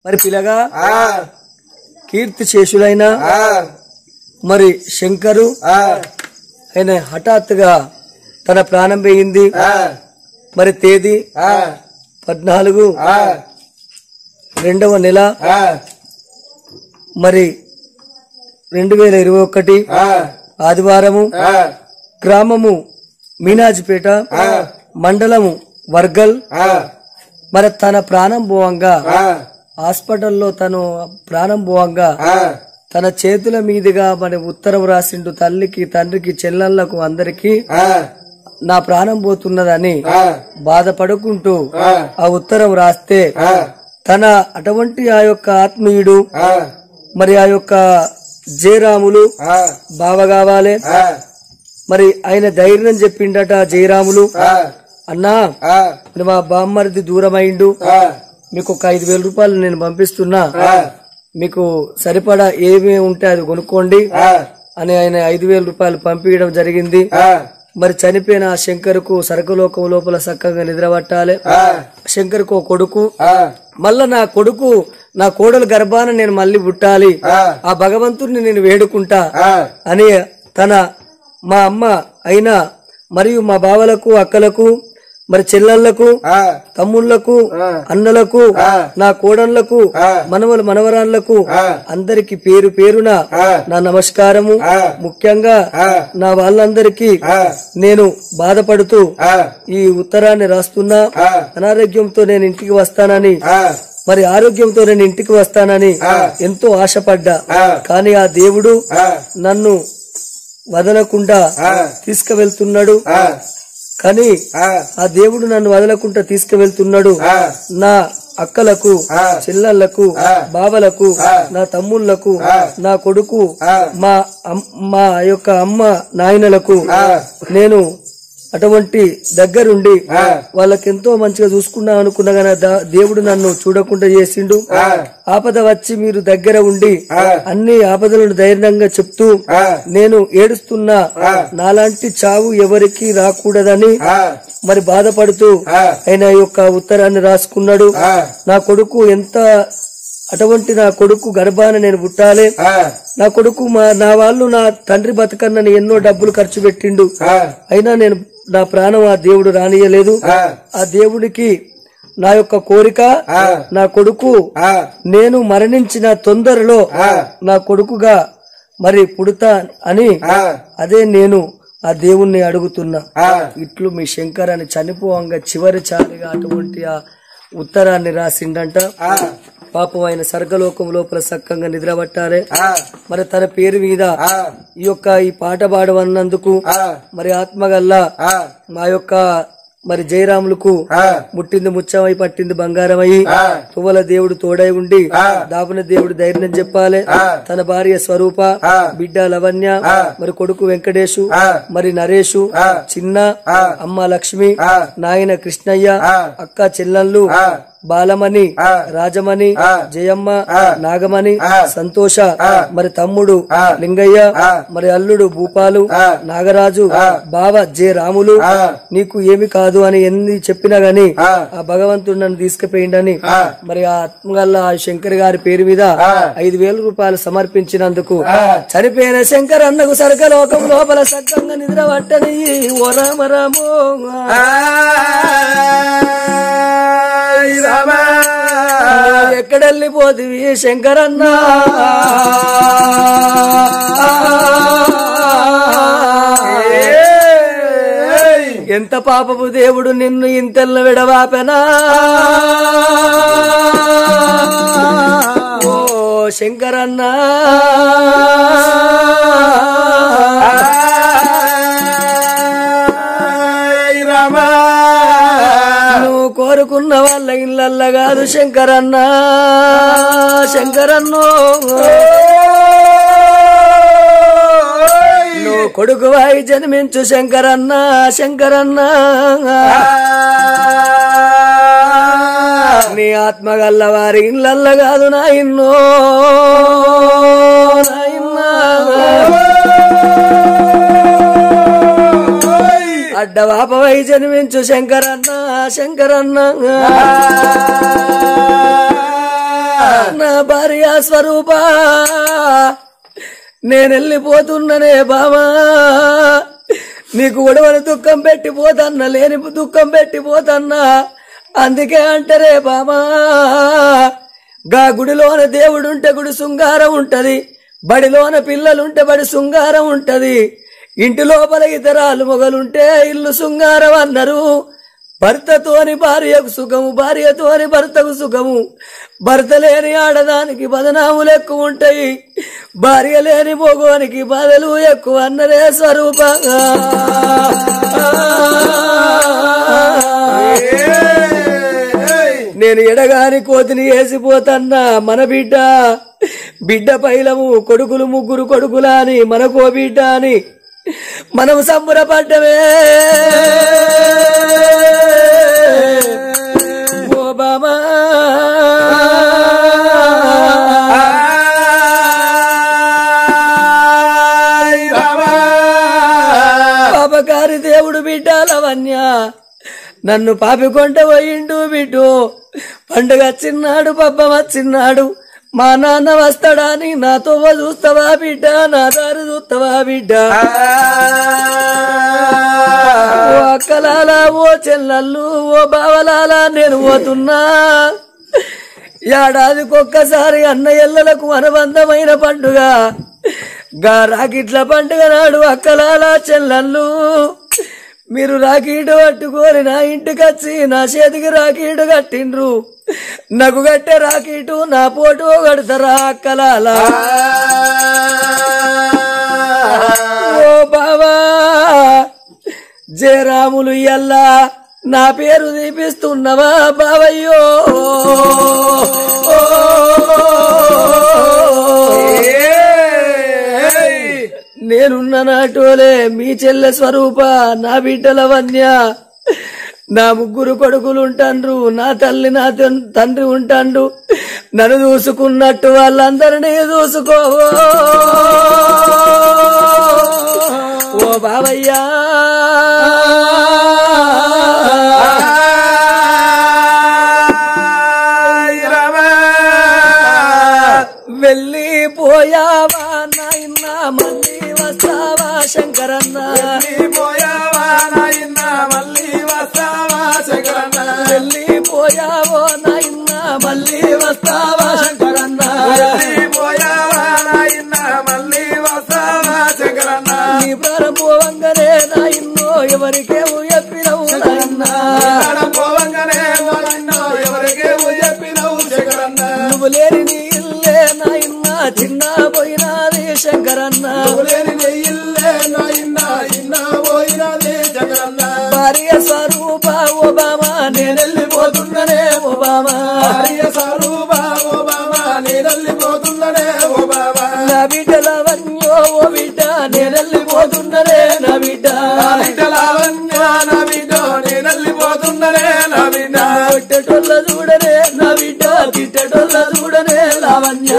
మరి పిల్లగా ఆ కీర్తి శేషులైన ఆ మరి శంకరు ఆ ఆయన హఠాత్తుగా తన ప్రాణం పోయింది ఆ మరి తేదీ ఆ పద్నాలుగు ఆ రెండవ నెల ఆ మరి రెండు వేల ఇరవై ఒకటి ఆ ఆదివారము ఆ గ్రామము మీనాజిపేట మండలము వర్గల్ ఆ మరి తన ప్రాణం పోవంగా ఆ హాస్పిటల్లో తను ప్రాణం పోవంగా ఆ తన చేతుల మీదుగా మరి ఉత్తరం రాసిండు తల్లికి తండ్రికి చెల్లెళ్లకు అందరికి ఆ నా ప్రాణం పోతున్నదని ఆ బాధపడుకుంటూ ఆ ఆ ఉత్తరం రాస్తే ఆ తన అటువంటి ఆ యొక్క ఆత్మీయుడు ఆ మరి ఆ యొక్క జయరాములు ఆ బావ కావాలి ఆ మరి ఆయన ధైర్యం చెప్పిండట జయరాములు ఆ అన్నా ఆ మరి మా బామ్మరిది దూరమైండు ఆ మీకు ఒక ఐదు వేల రూపాయలు నేను పంపిస్తున్నా ఆ మీకు సరిపడా ఏమి ఉంటే అది కొనుక్కోండి ఆ అని ఆయన ఐదు వేల రూపాయలు పంపించడం జరిగింది ఆ మరి చనిపోయిన ఆ శంకర్కు సరకులోకం లోపల చక్కగా నిద్రపట్టాలి ఆ శంకర్కు ఓ కొడుకు ఆ మళ్ళా నా కొడుకు నా కోడలు గర్భాన నేను మళ్ళీ పుట్టాలి ఆ ఆ భగవంతుడిని నేను వేడుకుంటా ఆ అని తన మా అమ్మ అయినా మరియు మా బావలకు అక్కలకు మరి చెల్లెళ్లకు ఆ తమ్ముళ్లకు ఆ. అన్నలకు ఆ. నా కోడళ్లకు ఆ. మనవల మనవరాళ్లకు ఆ. అందరికి పేరు పేరున ఆ. నా నమస్కారము ఆ. ముఖ్యంగా ఆ. నా వాళ్ళందరికీ ఆ. నేను బాధపడుతూ ఆ ఈ ఉత్తరాన్ని రాస్తున్నా ఆ. అనారోగ్యంతో నేను ఇంటికి వస్తానని ఆ మరి ఆరోగ్యంతో నేను ఇంటికి వస్తానని ఆ. ఎంతో ఆశపడ్డా ఆ. కానీ ఆ దేవుడు ఆ నన్ను వదలకుండా ఆ. తీసుకువెళ్తున్నాడు ఆ కానీ ఆ ఆ దేవుడు నన్ను వదలకుండా తీసుకువెళ్తున్నాడు ఆ నా అక్కలకు ఆ. చెల్లెళ్లకు ఆ. బావలకు ఆ. నా తమ్ముళ్లకు ఆ. నా కొడుకు ఆ. మా అమ్- మా యొక్క అమ్మ నాయనలకు ఆ. నేను అటువంటి దగ్గరుండి ఆ. వాళ్ళకి ఎంతో మంచిగా చూసుకున్నా అనుకున్నా గానీ దా- దేవుడు నన్ను చూడకుండా చేసిండు ఆ. ఆపద వచ్చి మీరు దగ్గర ఉండి ఆ. అన్ని ఆపదలను ధైర్యంగా చెప్తూ ఆ. నేను ఏడుస్తున్నా ఆ. నాలాంటి చావు ఎవరికి రాకూడదని ఆ మరి బాధపడుతూ ఆ. ఆయన ఈ యొక్క ఉత్తరాన్ని రాసుకున్నాడు ఆ నా కొడుకు ఎంత అటువంటి నా కొడుకు గర్భాన నేను పుట్టాలి ఆ నా కొడుకు మా నా వాళ్ళు నా తండ్రి బతకన్నని ఎన్నో డబ్బులు ఖర్చు పెట్టిండు ఆ అయినా నేను నా ప్రాణం ఆ దేవుడు రానియలేదు ఆ ఆ దేవుడికి నా యొక్క కోరిక ఆ. నా కొడుకు ఆ నేను మరణించిన తొందరలో ఆ. నా కొడుకుగా మరి పుడతా అని ఆ అదే నేను ఆ దేవుణ్ణి అడుగుతున్నా ఆ ఇట్లు మీ శంకర్ అని చనిపోవంగా చివరి చాలిగా అటువంటి ఆ ఉత్తరాన్ని రాసిండంట ఆ పాపం ఆయన సర్గలోకం లోపల సక్కంగా నిద్రపట్టారే ఆ మరి తన పేరు మీద ఆ ఈ యొక్క ఈ పాట పాడవన్నందుకు ఆ మరి ఆత్మగల్లా ఆ మా యొక్క మరి జయరాములకు ఆ ముట్టింది ముచ్చమై పట్టింది బంగారమై ఆ. తువ్వల దేవుడు తోడై ఉండి ఆ. దాపున దేవుడు ధైర్యం చెప్పాలి ఆ. తన భార్య స్వరూప ఆ. బిడ్డ లవణ్య ఆ. మరి కొడుకు వెంకటేశు ఆ. మరి నరేషు ఆ. చిన్న ఆ. అమ్మ లక్ష్మి ఆ. నాయన కృష్ణయ్య ఆ. అక్క చెల్లెళ్ళు ఆ. బాలమణి ఆ. రాజమణి ఆ. జయమ్మ ఆ. నాగమణి ఆ. సంతోష ఆ. మరి తమ్ముడు ఆ. లింగయ్య ఆ. మరి అల్లుడు భూపాలు ఆ. నాగరాజు ఆ. బావ జే రాములు ఆ. నీకు ఏమి కాదు అని ఎన్ని చెప్పినా గాని ఆ. ఆ భగవంతుడు నన్ను తీసుకుపోయిండని ఆ. మరి ఆ ఆత్మగల్ల ఆ శంకర్ గారి పేరు మీద ఆ. ఐదు వేల రూపాయలు సమర్పించినందుకు ఆ. చనిపోయిన శంకర్ అన్నకు సరకలోకం లోపల సక్కంగా నిద్ర పట్టని ఓ రామ రామో ఆయ్ రామా ఎక్కడెళ్ళిపోతివి శంకర్ అన్న ఏయ్ ఎంత పాపపు దేవుడు నిన్ను ఇంతెల్ల విడవాపెనా ఓ శంకరన్న ఆయ్ రామా నువ్వు కోరుకున్న వాళ్ళ ఇళ్ళల్ల కాదు శంకరన్న శంకరన్నో నువ్వు కొడుకు వాయి జన్మించు శంకరన్న శంకరన్న నీ ఆత్మ గల్ల వారి ఇళ్ళల్ల కాదు నా ఇన్నో అడ్డవాపవై జన్మించు శంకరన్న శంకరన్న నా భార్య స్వరూపా నేను వెళ్ళిపోతున్ననే బావా నీకు ఒడవని దుఃఖం పెట్టిపోతన్నా లేని దుఃఖం పెట్టిపోతన్నా అందుకే అంటారే బాబా గా గుడిలోన దేవుడుంటే గుడి శృంగారం ఉంటది బడిలోన పిల్లలుంటే బడి శృంగారం ఉంటది ఇంటి లోపల ఇతరాలు మొగలుంటే ఇల్లు శృంగారం అన్నారు భర్తతోని భార్యకు సుఖము భార్యతోని భర్తకు సుఖము భర్త లేని ఆడదానికి బదనాములు ఎక్కువ ఉంటాయి భార్య లేని మొగోనికి బాధలు ఎక్కువ అన్నరే స్వరూపంగా నేను ఎడగాని కోతిని వేసిపోతన్నా మన బిడ్డ బిడ్డ పైలము కొడుకులు ముగ్గురు కొడుకులా అని మనకో బిడ్డ అని మనం సంబరపడ్డమే ఓ బామా పాపకారి దేవుడు బిడ్డ లవన్య నన్ను పాపికొంట పోయిండు బిడ్డు పండుగ వచ్చిన్నాడు పబ్బం వచ్చిన్నాడు మా నాన్న వస్తాడని నాతో చూస్తావా బిడ్డ నా దారి చూస్తావా బిడ్డ ఓ అక్కలాలా ఓ చెల్లల్లు ఓ బావలాలా నేను పోతున్నా ఏడాదికొక్కసారి అన్నయ్యలకు అనుబంధమైన పండుగ గా రాకిట్ల పండుగ నాడు అక్కలాలా చెల్లల్లు మీరు రాకీటు పట్టుకొని నా ఇంటికి వచ్చి నా చేతికి రాకీటు కట్టిండ్రు నాకు కట్టే రాకీటు నా పోటు కడతారా అక్కలాలా ఓ బావా జయరాములు ఎల్లా నా పేరు దీపిస్తున్నవా బావయ్యో నేనున్న నాటోలే మీ చెల్లె స్వరూప నా బిడ్డల వన్య నా ముగ్గురు కొడుకులు ఉంటాండ్రు నా తల్లి నా తన్- తండ్రి ఉంటాండు నన్ను చూసుకున్నట్టు వాళ్ళందరినీ చూసుకో ఓ బావయ్యా వెళ్ళిపోయావా నాయన మళ్ళీ వస్తావా శంకరన్న వెళ్ళిపోయావో నాయన మళ్ళీ వస్తావా శంకరన్న నీ ప్రారంభంగానే నాయన్నో ఎవరికేమో చెప్పినవు నాయన్నా నువ్వు లేని నీ ఇల్లే నాయన్న చిన్న పోయినాది శంకరన్న భార్య స్వరూప ఓబామా నేను వెళ్ళిపోతున్ననే ఓబామా నా బిడ్డల వన్యో ఓ బిడ్డ నేను వెళ్ళిపోతున్ననే నా బిడ్డ కొట్టేటోళ్ళ చూడనే నా బిడ్డ తిట్టేటోళ్ళ చూడనే లావణ్య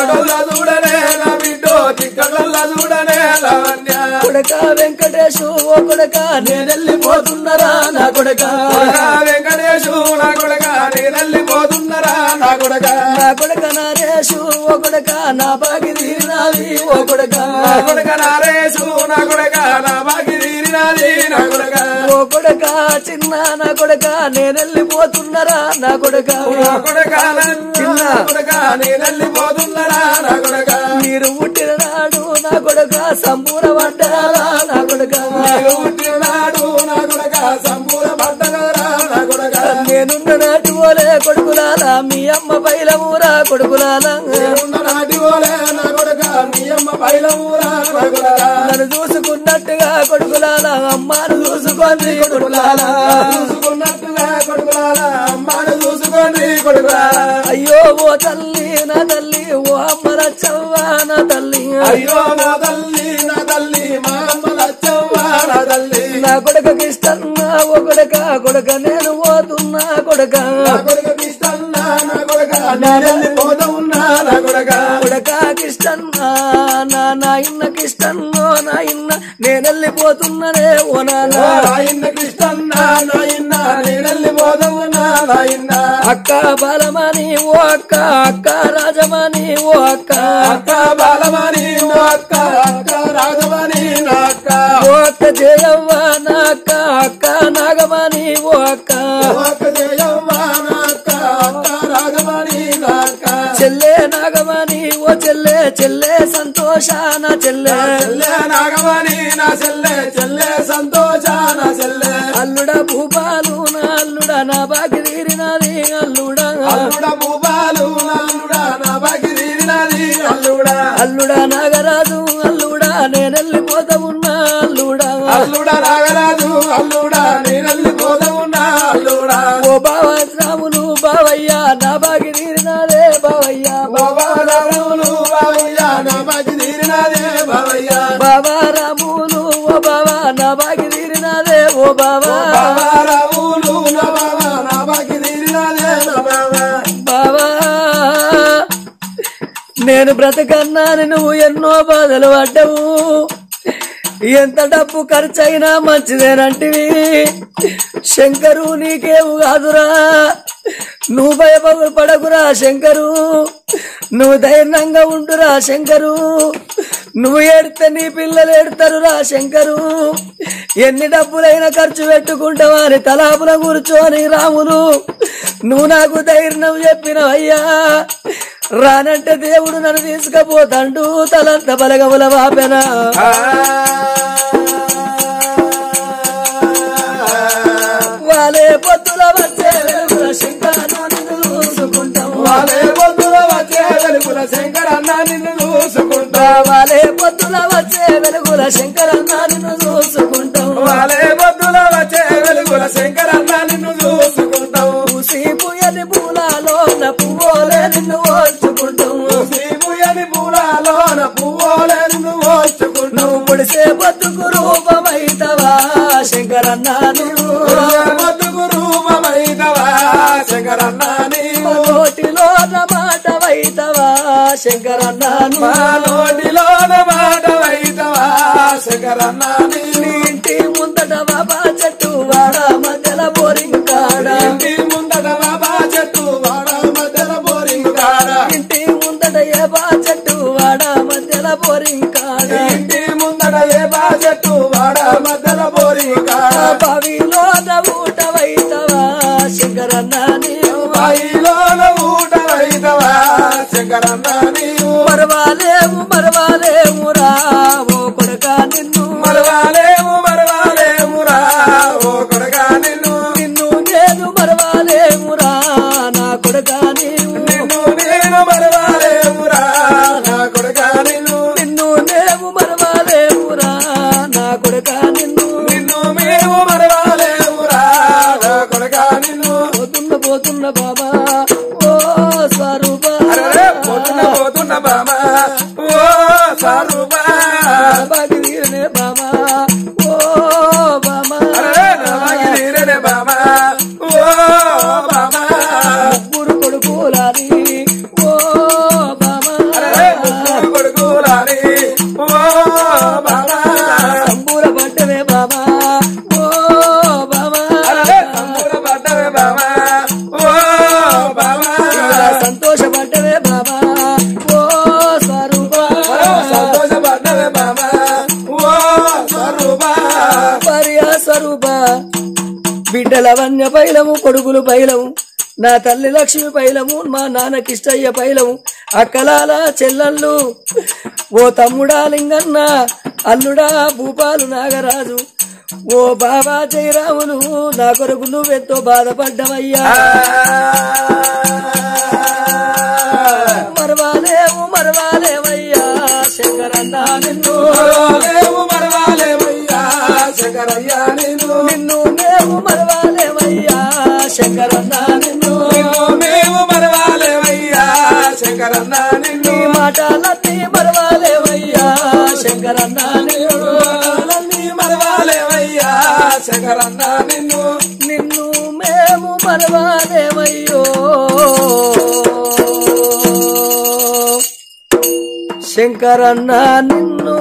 కొడక వెంకటేశు ఓ కొడక నేను వెళ్ళిపోతున్నరా నా కొడక వెంకటేశు నా కొడక నేనెళ్ళిపోతున్నరా నా కొడక నా కొడక నరేశు ఓ కొడక నా బాగి తీరినాది ఓ కొడక నా కొడక నారేశు నా కొడక నా బాకి తీరినాది నా కొడక ఓ కొడక చిన్న నా కొడక నేను వెళ్ళిపోతున్నరా నా కొడక నా కొడక చిన్న కొడక నేనెళ్ళిపోతున్నరా నా కొడక మీరు పుట్టిన నాడు నా కొడక సంపూర్ణ పడ్డారా నా కొడక నీవు పుట్టినాడు నా కొడక సంపూర్ణ పడ్డగరా నా కొడక నేనున్న నాటి ఓలే కొడుకులాలా మీ అమ్మ పైలమూరా కొడుకులాలా నేనున్న నాటి ఓలే నా కొడక మీ అమ్మ బయలమూరా నా కొడక నన్ను చూసుకున్నట్టుగా కొడుకులాలా అమ్మాను చూసుకోండి కొడుకులాలా చూసుకున్నట్టుగా కొడుకులారా అమ్మాను చూసుకోండి కొడుకులారా అయ్యో ఓ తల్లి నా తల్లి ఓ అమ్మ రచ్చవ్వా నా తల్లి అయ్యో నా తల్లి నా తల్లి మా అమ్మ లచ్చవ్వ నా తల్లి నా కొడుకకి ఇష్టన్నా ఓ కొడక కొడక నేను పోతున్నా కొడక నా కొడుకు ఇష్టన్నా నా కొడుక నేనెళ్ళి పోతా ఉన్నా నా కొడుక కొడకాకి ఇష్టన్నా నా నాయన్నకి ఇష్టన్నో నాయన్న నేను వెళ్ళిపోతున్నానే ఓ నాన్న నాయన్న కృష్ణన్న నాయన్న నేనెళ్ళి పోతా ఉన్నా నాయన్న అక్క బాలమని ఓ అక్క అక్క రాజమని ఓ అక్క అక్క బాలమణి ఓ అక్క అక్క రాజమణి నా అక్క ఓ అక్క జయవ్వ నా అక్క అక్క నాగమని ఓ అక్క ఓ అక్క జయవ్వ నా అక్క అక్క రాజమణి నా అక్క చెల్లె నాగమని ఓ చెల్లె చెల్లె సంతోష నా చెల్లె చెల్లె నాగమణి నా చెల్లె చెల్లె సంతోష నా చెల్లె అల్లుడ భూపాలు నా అల్లుడ నా బాకి తీరినది అల్లుడ అల్లుడ భూపాలు అల్లుడ నా బాకి తీరినది అల్లుడ అల్లుడ నాగరాజు అల్లుడ నేనెళ్ళిపోతా ఉన్నా అల్లుడ అల్లుడ నాగరాజు అల్లుడ నేనల్లి పోదవున్నా అల్లుడ ఓ బావ రాములు బావయ్య నా బాకి తీరినదే బావయ్య బాబా రాములు బావయ్య నా బాకి తీరినదే బావయ్య బాబా రాములు ఓ బావా నా బాకి తీరినదే ఓ బావా బాబా రాములు నా బాబా నా బాకి తీరినదే నా బాబా బావా నేను బ్రతకన్నాను నువ్వు ఎన్నో బాధలు పడ్డవు ఎంత డబ్బు ఖర్చయినా మంచిదేనంటివి శంకరు నీకేవు కాదురా నువ్వు భయపడకురా శంకరు నువ్వు ధైర్యంగా ఉండురా శంకరు నువ్వు ఏడితే నీ పిల్లలు ఏడుతారురా శంకరు ఎన్ని డబ్బులైనా ఖర్చు పెట్టుకుంటావా అని తలాపుల కూర్చొని రాములు నువ్వు నాకు ధైర్యం చెప్పినవయ్యా రానంటే దేవుడు నన్ను తీసుకుపోతాండు తలంత బలగముల వాపెనా వాలే పొత్తుల వచ్చే వెలుగుల శంకరను నిన్ను చూసుకుంటాం వాలే పొద్దుల వచ్చే వెలుగుల శంకరన్న నిన్ను చూసుకుంటా వాలే పొత్తుల వచ్చే వెలుగుల శంకరన్న నిన్ను చూసుకుంటాం వాలే పొద్దుల వచ్చే వెలుగుల శంకరన్న నిన్ను చూసుకుంటావు పూసి పుయ్యని పూలలో నా పువ్వులే నిన్ను ఓర్చుకుంటాం శ్రీముయని పూలలోన పువ్వులే నిన్ను ఓర్చుకుంటావు నువ్వు ముడిసే బతుకు రూపమైతవా శంకరన్న నువ్వు బతుకు రూపమైనవా శంకరన్న నీవు నోటిలో మాట వైతవా శంకరన్న మా నువ్వు నోటిలోన మాట వైతవా శంకరన్న నీవు నీ ఇంటి ముందట బాబా చెట్టు వాడ మధ్యల బోరింగ్ కాడ ఇంటి ముందట బాబా చెట్టు వాడ మధ్యల బోరింగ్ కాడ ఇంటి ముందట ఏ బా చెట్టు వాడ మధ్యల బోరింగ్ కాడ ఇంటి ముందట ఏ బా చెట్టు వాడ మధ్యల బోరింగ్ కాడ బావిలో ఊట వైతవా శంకరన్న నీవు బాయిలోన ఊట వైతవా శంకరన్న నీవు మరవాలేము మరవాలేము రా ఓ కొడక నిన్ను మరవాలేము మరవాలేమురా ఓ కొడగా నిన్ను నిన్ను నేను మరవాలేము రా నా కొడక నీవు నిన్ను నేను మరవాలేమురా నా కొడగా నిన్ను నిన్ను నేను మరవాలేము రా నా కొడక నిన్ను నిన్ను మేము మరవాలేమురా నా కొడగా నిన్ను పోతున్న పోతున్న బాబా ఓ స్వరూప అరే పోతున్న పోతున్న బామా ఓ సారూపా బాబాకి తీరనే బాబా ఓ బామా అరే నమకి తీరనే బామా ఓ బామా ముగ్గురు కొడుకులారి ఓ బామా అరే ముగ్గురు కొడుకులారి ఓ బామా తంబూర పడ్డవే బాబా ఓ బాబా అరే తమ్ముడ పడ్డవే బామా ఓ బామా సంతోషపడ్డవే బాబా ఓ స్వరూపా సంతోషపడ్డవే బామా ఓ స్వరూపా పర్యా స్వరూప బిడ్డల వన్య పైలము కొడుకులు పైలము నా తల్లి లక్ష్మి పైలము మా నాన్న కిష్టయ్య పైలము అక్కలాల చెల్లళ్ళు ఓ తమ్ముడా లింగన్న అల్లుడా భూపాలు నాగరాజు ఓ బాబా జయరాములు నా కొరకు నువ్వెంతో బాధపడ్డవయ్యా మరవాలేము మరవాలేవయ్యా శంకరన్న నిన్ను మరవాలేము మరవాలేమయ్యా శంకరయ్యా నిన్ను నిన్ను మేము మరవాలేవయ్యా శంకరన్న నిన్ను నిన్ను మేము మరవాలేమయ్యా శంకరన్న నిన్ను నీ మాటలన్నీ మరవాలేవయ్యా శంకరన్న నిన్ను మాటలన్నీ మరవాలేమయ్యా శంకరన్న నిన్ను నిన్ను మేము మరవాలేవయ్యో శంకరన్న నిన్ను